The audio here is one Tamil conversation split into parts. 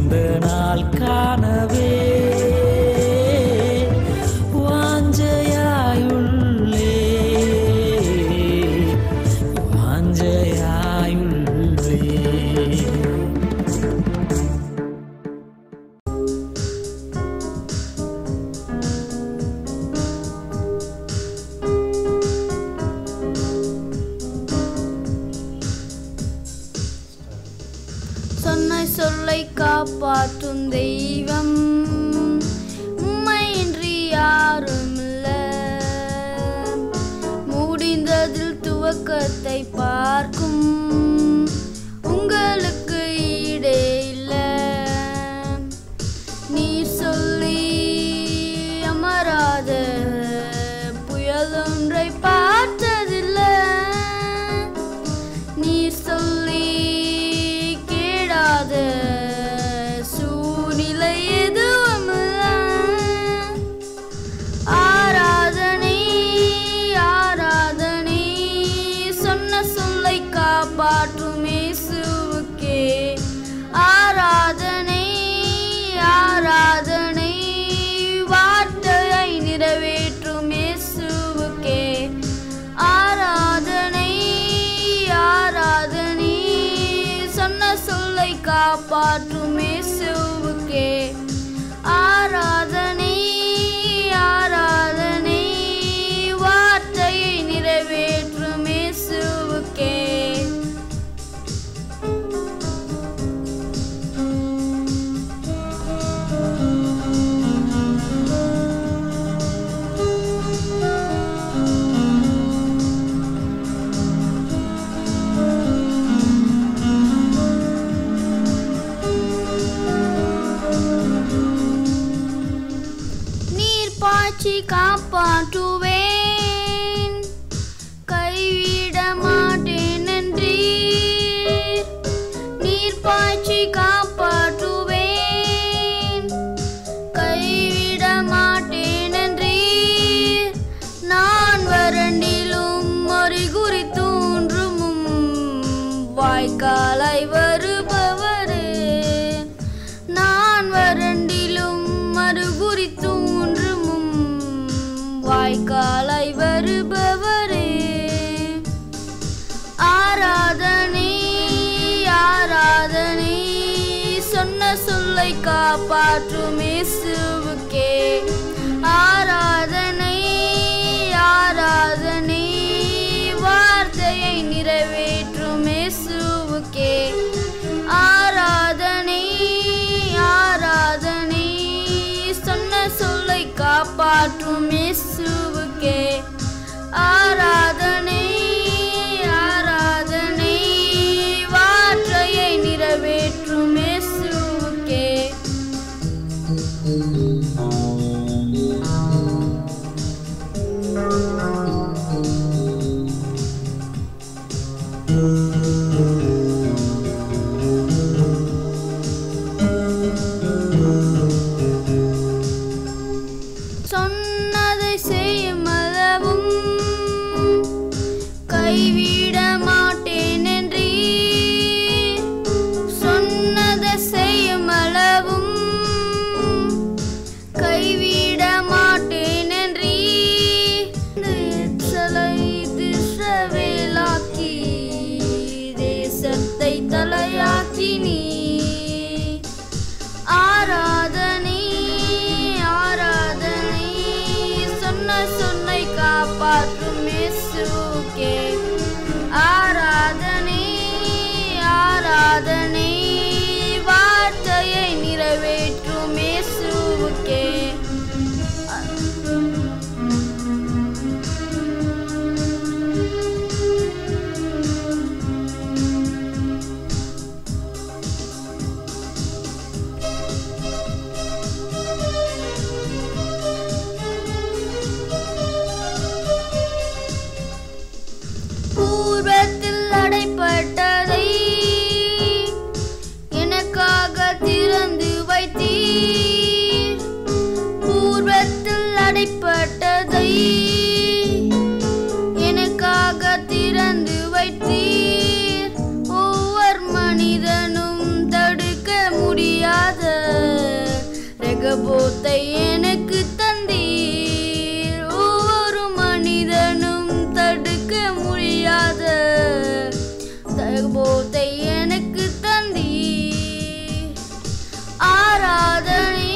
அந்த நாள் காணவே வாஞ்சையாயுள்ளே வாஞ்சையாயுள்ளே சொன்ன சொல்லை காப்பாற்றும் தெய்வம் உம்மையின்றி யாரும் இல்ல முடிந்ததில் துவக்கத்தை பார்க்கும் உங்களுக்கு ஈடே இல்ல நீர் சொல்லி அமராத புயலொன்றை பார்த்ததில்லை நீர் சொல்லி கேடாத சூழ்நிலை எதுவுமில்ல ஆராதனை ஆராதனை சொன்ன சொல்லை காப்பாற்றும் இயேசுவுக்கே ஆராதனை ஆராதனை வார்த்தையை நிறைவேற்றும் இயேசுவுக்கே ஆராதனை ஆராதனை சொன்ன சொல்லை காப்பாற்றும் இயேசுவுக்கே ஆராதனை ஆராதனை வார்த்தையை நிறைவேற்றும் இயேசுவுக்கே நீர் பாய்ச்சி காப்பாற்றுவேன் கைவிட மாட்டேன் என்றீர் நீர் பாய்ச்சி காப்பாற்றுவேன் கைவிட மாட்டேன் என்றீர் நான் வறண்டிலும் மறி குறி தோன்றுமும் வாய்க்காலை வருபவரே நான் வறண்டிலும் மறுகுறி தோன்றுமும் வாய்க்காலை வருபவரே ஆராதனை ஆராதனை சொன்ன சொல்லை காப்பாற்றும் இயேசுவுக்கே ஆராதனை ஆராதனை வார்த்தையை நிறைவேற்றும் இயேசுவுக்கே ஆராதனை ஆராதனை சொன்ன சொல்லை காப்பாற்றும் இயேசுவுக்கே ஆராதனை ஆராதனை வார்த்தையை நிறைவேற்றும் இயேசுவுக்கே தகபோத்தை எனக்கு தந்தீர் ஒவ்வொரு மனிதனும் தடுக்க முடியாத தகபோத்தை எனக்கு தந்தீர் ஆராதனை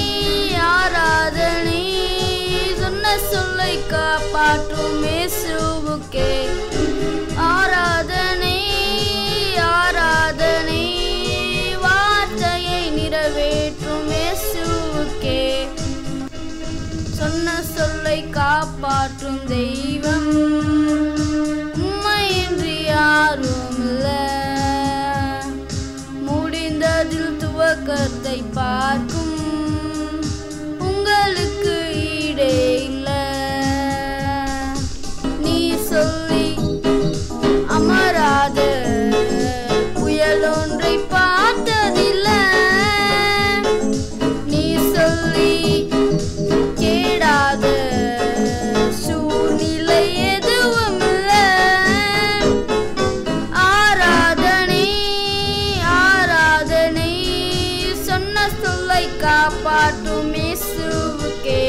ஆராதனை சொன்ன சொல்லை காப்பாற்றும் இயேசுவுக்கே ஆராதனை ஆராதனை வார்த்தையை நிறைவேற்றும் இயேசுவுக்கே சொன்ன சொல்லை காப்பாற்றும் தெய்வம் உம்மையின்றி யாரும் இல்ல முடிந்ததில் துவக்கத்தை பார்க்கும் உங்களுக்கு ஈடே இல்ல நீ சொல்லி அமராத புயல் ஒன்றை பார்த்ததில்லை நீ சொல்லி கேடாத சூழ்நிலை எதுவும் இல்லை ஆராதனை ஆராதனை சொன்ன சொல்லை காப்பாற்றும் இயேசுவுக்கே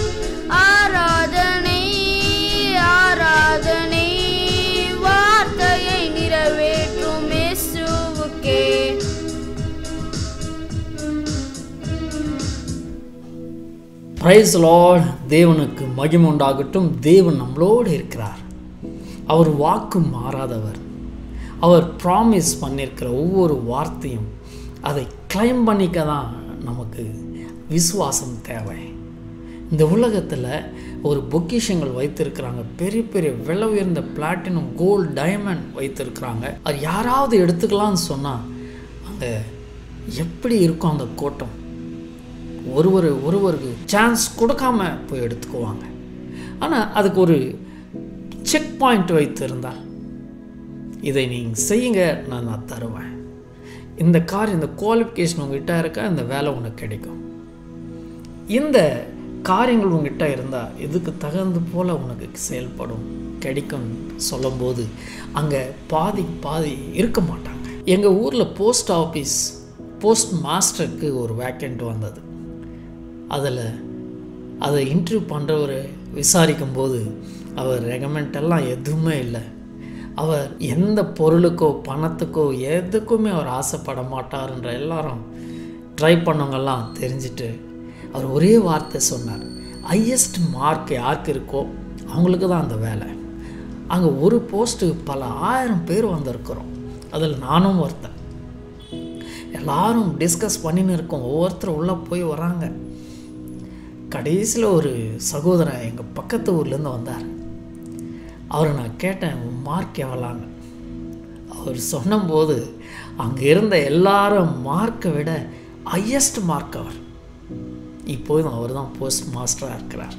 ஆராதனை ஆராதனை வார்த்தையை நிறைவேற்றும் இயேசுவுக்கே பிரைஸ் லார்ட் தேவனுக்கு மகிமை உண்டாகட்டும் தேவன் நம்மளோடு இருக்கிறார் அவர் வாக்கு மாறாதவர் அவர் ப்ராமிஸ் பண்ணியிருக்கிற ஒவ்வொரு வார்த்தையும் அதை கிளைம் பண்ணிக்க தான் நமக்கு விசுவாசம் தேவை இந்த உலகத்தில் ஒரு பொக்கிஷங்கள் வைத்திருக்கிறாங்க பெரிய பெரிய விலை உயர்ந்த பிளாட்டினம் கோல்டு டைமண்ட் வைத்திருக்கிறாங்க அது யாராவது எடுத்துக்கலாம்னு சொன்னால் அங்கே எப்படி இருக்கும் அந்த கோட்டம் ஒருவர் ஒருவருக்கு சான்ஸ் கொடுக்காம போய் எடுத்துக்குவாங்க ஆனால் அதுக்கு ஒரு செக் பாயிண்ட் வைத்திருந்தால் இதை நீங்கள் செய்யுங்க நான் நான் தருவேன் இந்த கார் இந்த குவாலிஃபிகேஷன் உங்ககிட்ட இருக்கா இந்த வேலை உனக்கு கிடைக்கும் இந்த காரியங்கள் உங்ககிட்ட இருந்தால் இதுக்கு தகுந்து போல் உனக்கு செயல்படும் கிடைக்கும் சொல்லும்போது அங்கே பாதி பாதி இருக்க மாட்டாங்க எங்கள் ஊரில் போஸ்ட் ஆஃபீஸ் போஸ்ட் மாஸ்டருக்கு ஒரு வேக்கண்ட் வந்தது அதில் அதை இன்டர்வியூ பண்ணுறவர் விசாரிக்கும்போது அவர் ரெகமெண்ட் எல்லாம் எதுவுமே இல்லை அவர் எந்த பொருளுக்கோ பணத்துக்கோ எதுக்குமே அவர் ஆசைப்பட மாட்டார்ன்ற எல்லாரும் ட்ரை பண்ணவங்கெல்லாம் தெரிஞ்சுட்டு அவர் ஒரே வார்த்தை சொன்னார் ஹையஸ்ட் மார்க் யாருக்கு இருக்கோ அவங்களுக்கு தான் அந்த வேலை அங்கே ஒரு போஸ்ட்டுக்கு பல ஆயிரம் பேர் வந்திருக்கிறோம் அதில் நானும் ஒருத்தன் எல்லாரும் டிஸ்கஸ் பண்ணின்னு இருக்கோம் ஒவ்வொருத்தரும் உள்ளே போய் வராங்க கடைசியில் ஒரு சகோதரன் எங்கள் பக்கத்து ஊர்லேருந்து வந்தார் அவரை நான் கேட்டேன் உன் மார்க் எவ்வளான்னு அவர் சொன்னபோது அங்கே இருந்த எல்லாரும் மார்க்கை விட ஹையஸ்ட் மார்க் அவர் இப்போதும் அவர் தான் போஸ்ட் மாஸ்டராக இருக்கிறார்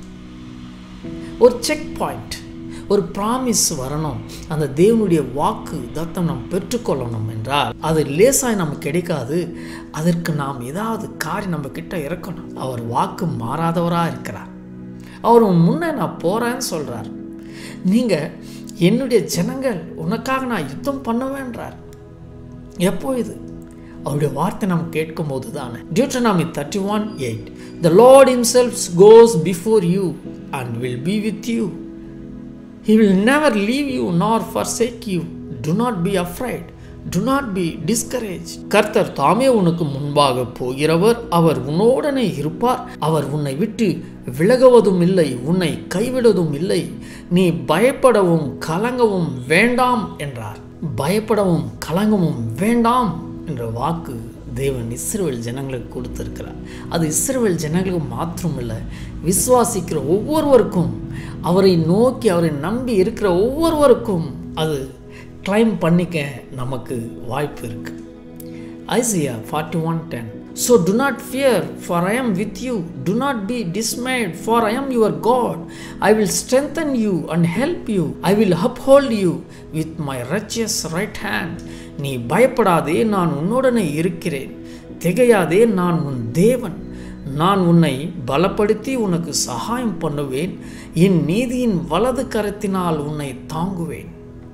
ஒரு செக் பாயிண்ட் ஒரு ப்ராமிஸ் வரணும் அந்த தேவனுடைய வாக்கு தத்தம் நாம் பெற்றுக்கொள்ளணும் என்றால் அது லேசாய் நமக்கு கிடைக்காது அதற்கு நாம் ஏதாவது காரியம் நம்ம கிட்ட இருக்கணும் அவர் வாக்கு மாறாதவராக இருக்கிறார் அவர் உன் முன்னே நான் போகிறேன்னு சொல்கிறார் நீங்கள் என்னுடைய ஜனங்கள் உனக்காக நான் யுத்தம் பண்ணுவேன்றார் எப்போ இது அவருடைய வார்த்தை நாம் கேட்கும் போது தானே Deuteronomy thirty one eight the lord himself goes before you and will be with you He will never leave you nor forsake you. Do not be afraid. Do not be discouraged. கர்த்தர் தாமே உனக்கு முன்பாக போகிறவர் அவர் உன்னோடனே இருப்பார் அவர் உன்னை விட்டு விலகுவதும் இல்லை உன்னை கைவிடுவதும் இல்லை நீ பயப்படவும் கலங்கவும் வேண்டாம் என்றார் பயப்படவும் கலங்கவும் வேண்டாம் என்ற வாக்கு தேவன் இஸ்ரேல் ஜனங்களுக்கு கொடுத்திருக்கிறார் அது இஸ்ரேல் ஜனங்களுக்கு மாத்திரம் இல்லை விசுவாசிக்கிற ஒவ்வொருவருக்கும் அவரை நோக்கி அவரை நம்பி இருக்கிற ஒவ்வொருவருக்கும் அது கிளைம் பண்ணிக்க நமக்கு வாய்ப்பு இருக்கு Isaiah forty one ten so do not fear for I am with you do not be dismayed for I am your God I will strengthen you and help you I will uphold you with my righteous right hand நீ பயப்படாதே நான் உன்னுடனே இருக்கிறேன் திகையாதே நான் உன் தேவன் நான் உன்னை பலப்படுத்தி உனக்கு சகாயம் பண்ணுவேன் என் நீதியின் வலது கரத்தினால் உன்னை தாங்குவேன்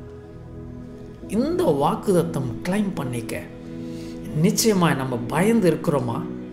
இந்த வாக்குதத்தம் கிளைம் பண்ணிக்க நிச்சயமாய் நம்ம பயந்து இருக்கிறோமா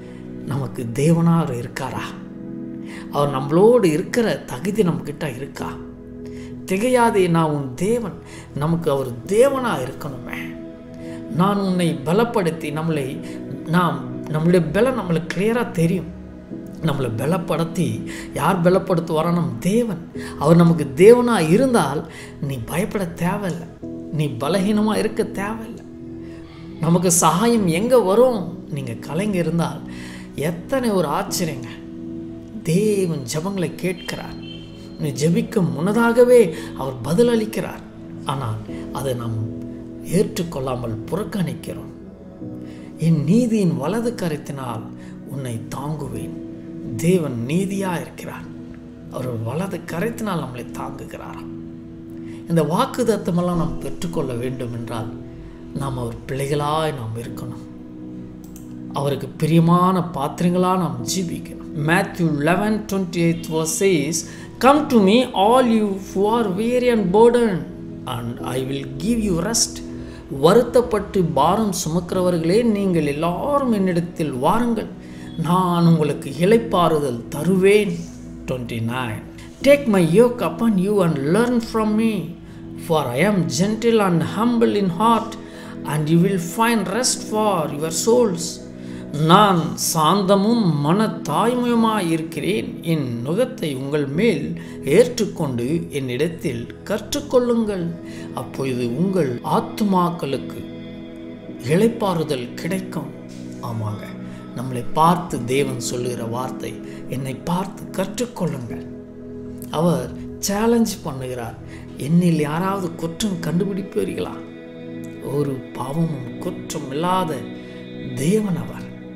நமக்கு தேவனா அவர் இருக்காரா அவர் நம்மளோடு இருக்கிற தகுதி நம்மக்கிட்ட இருக்கா திகையாதே நான் உன் தேவன் நமக்கு அவர் தேவனா இருக்கணுமே நான் உன்னை பலப்படுத்தி நம்மளை நாம் நம்மளுடைய பலம் நம்மளுக்கு கிளியராக தெரியும் நம்மளை பலப்படுத்தி யார் பலப்படுத்துவாரோ நம் தேவன் அவர் நமக்கு தேவனாக இருந்தால் நீ பயப்பட தேவையில்லை நீ பலகீனமாக இருக்க தேவையில்லை நமக்கு சகாயம் எங்கே வரும் நீங்கள் கலைங்க இருந்தால் எத்தனை ஒரு ஆச்சரியங்க தேவன் ஜெபங்களை கேட்கிறார் நீ ஜெபிக்கும் முன்னதாகவே அவர் பதிலளிக்கிறார் ஆனால் அதை நாம் ஏற்றுக்கொள்ளாமல் புறக்கணிக்கிறோம் என் நீதியின் வலது கருத்தினால் உன்னை தாங்குவேன் தேவன் நீதியாக இருக்கிறார் அவர் வலது கரைத்தினால் நம்மளை தாங்குகிறாராம் இந்த வாக்கு தத்தமெல்லாம் நாம் பெற்றுக்கொள்ள வேண்டும் என்றால் நாம் அவர் பிள்ளைகளாய் நாம் இருக்கணும் அவருக்கு பிரியமான பாத்திரங்களாக நாம் ஜீவிக்கணும் Matthew eleven twenty eight says come to me all you who are weary and burdened and I will give you rest வருத்தப்பட்டு பாரம் சுமக்கிறவர்களே நீங்கள் எல்லாரும் என்னிடத்தில் வாருங்கள் நான் உங்களுக்கு இளைப்பாறுதல் தருவேன் twenty nine take my yoke upon you and learn from me for I am gentle and humble in heart and you will find rest for your souls நான் சாந்தமும் மன தாய்மையுமாய் இருக்கிறேன் என் நுகத்தை உங்கள் மேல் ஏற்றுக்கொண்டு என்னிடத்தில் கற்றுக்கொள்ளுங்கள் அப்பொழுது உங்கள் ஆத்துமாக்களுக்கு இளைப்பாறுதல் கிடைக்கும் ஆமாங்க நம்மளை பார்த்து தேவன் சொல்லுகிற வார்த்தை என்னை பார்த்து கற்றுக்கொள்ளுங்கள் அவர் சேலஞ்ச் பண்ணுகிறார் என்னில் யாராவது குற்றம் கண்டுபிடிப்பீர்களா ஒரு பாவமும் குற்றம் இல்லாத தேவன் அவர்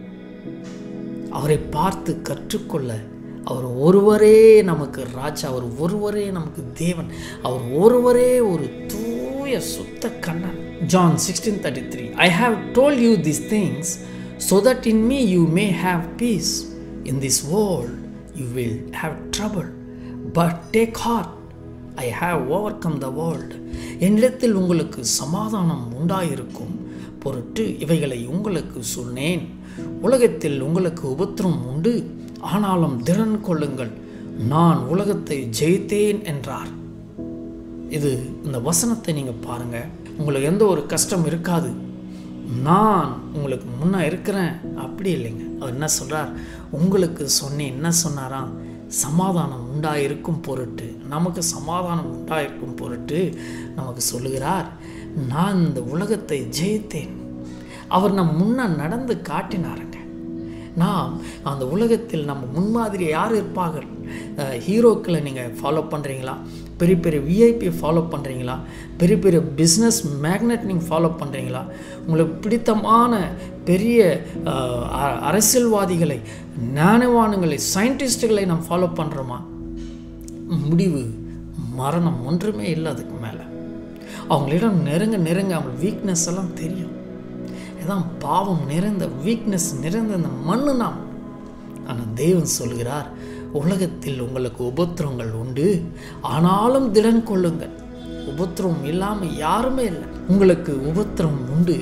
அவரை பார்த்து கற்றுக்கொள்ள அவர் ஒருவரே நமக்கு ராஜா அவர் ஒருவரே நமக்கு தேவன் அவர் ஒருவரே ஒரு தூய சுத்த கண்ணன் John sixteen thirty three I have told you this things so that in me you may have peace in this world you will have trouble but take heart I have overcome the world என்னிடத்தில் உங்களுக்கு சமாதானம் உண்டாயிருக்கும் பொருட்டு இவைகளை உங்களுக்கு சொன்னேன் உலகத்தில் உங்களுக்கு உபத்திரம் உண்டு ஆனாலும் திறன் கொள்ளுங்கள் நான் உலகத்தை ஜெயித்தேன் என்றார் இது இந்த வசனத்தை நீங்கள் பாருங்கள் உங்களுக்கு எந்த ஒரு கஷ்டம் இருக்காது நான் உங்களுக்கு முன்னே இருக்கிறேன் அப்படி இல்லைங்க அவர் என்ன சொல்கிறார் உங்களுக்கு சொன்னேன் என்ன சொன்னாராம் சமாதானம் உண்டாயிருக்கும் பொருட்டு நமக்கு சமாதானம் உண்டாயிருக்கும் பொருட்டு நமக்கு சொல்லுகிறார் நான் இந்த உலகத்தை ஜெயித்தேன் அவர் நம் முன்ன நடந்து காட்டினாருங்க நாம் அந்த உலகத்தில் நம்ம முன்மாதிரி யார் இருப்பார்கள் ஹீரோக்களை நீங்கள் ஃபாலோ பண்ணுறீங்களா பெரிய பெரிய விஐபி ஃபாலோ பண்ணுறீங்களா பெரிய பெரிய பிஸ்னஸ் மேக்னெட் நீங்கள் ஃபாலோ பண்ணுறீங்களா உங்களுக்கு பிடித்தமான பெரிய அஹ், அ- அரசியல்வாதிகளை ஞானவான்களை சயின்டிஸ்ட்டுகளை நாம் ஃபாலோ பண்ணுறோமா முடிவு மரணம் ஒன்றுமே இல்லை அதுக்கு மேலே அவங்களிடம் நெருங்க நெருங்க அவங்க வீக்னஸ் எல்லாம் தெரியும் இதான் பாவம் நிறைந்த வீக்னஸ் நிறைந்த இந்த மண்ணு நாம் ஆனால் தேவன் சொல்கிறார் உலகத்தில் உங்களுக்கு உபத்திரங்கள் உண்டு ஆனாலும் திடன் கொள்ளுங்கள் உபத்திரம் இல்லாமல் யாருமே இல்லை உங்களுக்கு உபத்திரம் உண்டு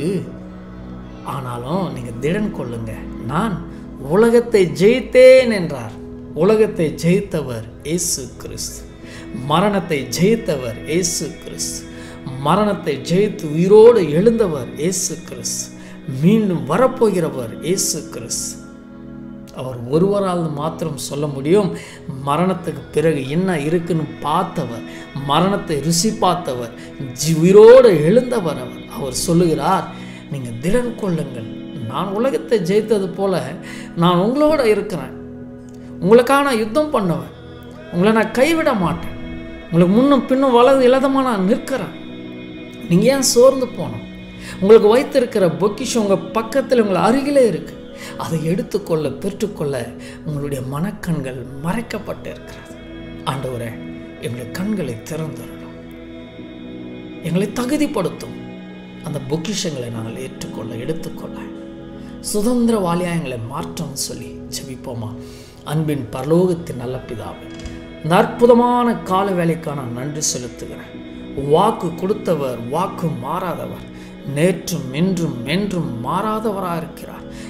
ஆனாலும் நீங்கள் திடன் கொள்ளுங்க நான் உலகத்தை ஜெயித்தேன் என்றார் உலகத்தை ஜெயித்தவர் இயேசு கிறிஸ்து மரணத்தை ஜெயித்தவர் இயேசு கிறிஸ்து மரணத்தை ஜெயித்து உயிரோடு எழுந்தவர் இயேசு கிறிஸ்து மீண்டும் வரப்போகிறவர் இயேசு கிறிஸ்து அவர் ஒருவரால் மாத்திரம் சொல்ல முடியும் மரணத்துக்கு பிறகு என்ன இருக்குன்னு பார்த்தவர் மரணத்தை ருசி பார்த்தவர் ஜி- உயிரோடு எழுந்தவர் அவர் அவர் சொல்லுகிறார் நீங்கள் திடன் கொள்ளுங்கள் நான் உலகத்தை ஜெயித்தது போல நான் உங்களோட இருக்கிறேன் உங்களுக்காக நான் யுத்தம் பண்ணுவேன் உங்களை நான் கைவிட மாட்டேன் உங்களுக்கு முன்னும் பின்னும் வலது இலதமாக நான் நிற்கிறேன் நீங்கள் ஏன் சோர்ந்து போகணும் உங்களுக்கு வைத்திருக்கிற பொக்கிஷம் உங்கள் பக்கத்தில் உங்கள் அருகிலே இருக்கு அதை எடுத்துக்கொள்ள பெற்றுக்கொள்ள உங்களுடைய மனக்கண்கள் மறைக்கப்பட்டு இருக்கிறது ஆண்டவரே எங்களுடைய கண்களை திறந்துடணும் எங்களை தகுதிப்படுத்தும் அந்த பொக்கிஷங்களை நாங்கள் ஏற்றுக்கொள்ள எடுத்துக்கொள்ள சுதந்திரவாளியாக எங்களை மாற்றம்னு சொல்லி ஜெபிப்போமா அன்பின் பரலோகத்தின் நல்ல பிதாவே இந்த அற்புதமான கால வேலைக்காக நான் நன்றி செலுத்துகிறேன் வாக்கு கொடுத்தவர் வாக்கு மாறாதவர் நேற்றும் இன்றும் என்றும் மாறாதவராக இருக்கிறார்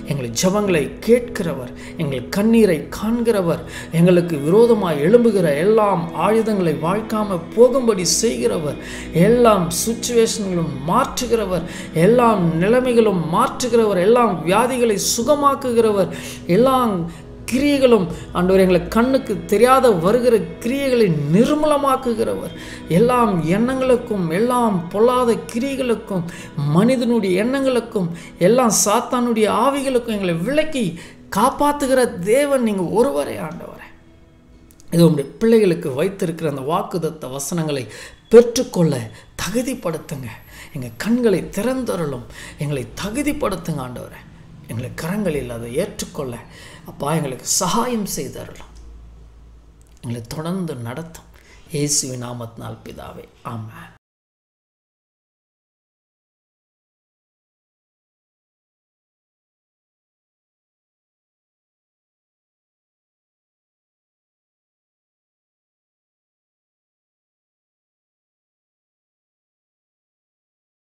எங்கள் ஜெபங்களை கேட்கிறவர் எங்கள் கண்ணீரை காண்கிறவர் எங்களுக்கு விரோதமாய் எழும்புகிற எல்லாம் ஆயுதங்களை வாழ்க்காம போகும்படி செய்கிறவர் எல்லாம் சுச்சுவேஷன்களும் மாற்றுகிறவர் எல்லாம் நிலைமைகளும் மாற்றுகிறவர் எல்லாம் வியாதிகளை சுகமாக்குகிறவர் எல்லாம் கிரியைகளும் ஆண்டவர் எங்களை கண்ணுக்கு தெரியாத வருகிற கிரியைகளை நிர்மூலமாக்குகிறவர் எல்லாம் எண்ணங்களுக்கும் எல்லாம் பொல்லாத கிரியைகளுக்கும் மனிதனுடைய எண்ணங்களுக்கும் எல்லாம் சாத்தானுடைய ஆவிகளுக்கும் எங்களை விலக்கி காப்பாற்றுகிற தேவன் நீங்கள் ஒருவரே ஆண்டவரே இது உங்களுடைய பிள்ளைகளுக்கு வைத்திருக்கிற அந்த வாக்குதத்த வசனங்களை பெற்றுக்கொள்ள தகுதிப்படுத்துங்க எங்கள் கண்களை திறந்தருளும் எங்களை தகுதிப்படுத்துங்க ஆண்டவரே எங்களை கரங்களில் அதை ஏற்றுக்கொள்ள அப்பா எங்களுக்கு சகாயம் செய்தருளும் எங்களை தொடர்ந்து நடத்தும் இயேசுவின் நாமத்தினால் பிதாவே ஆமென்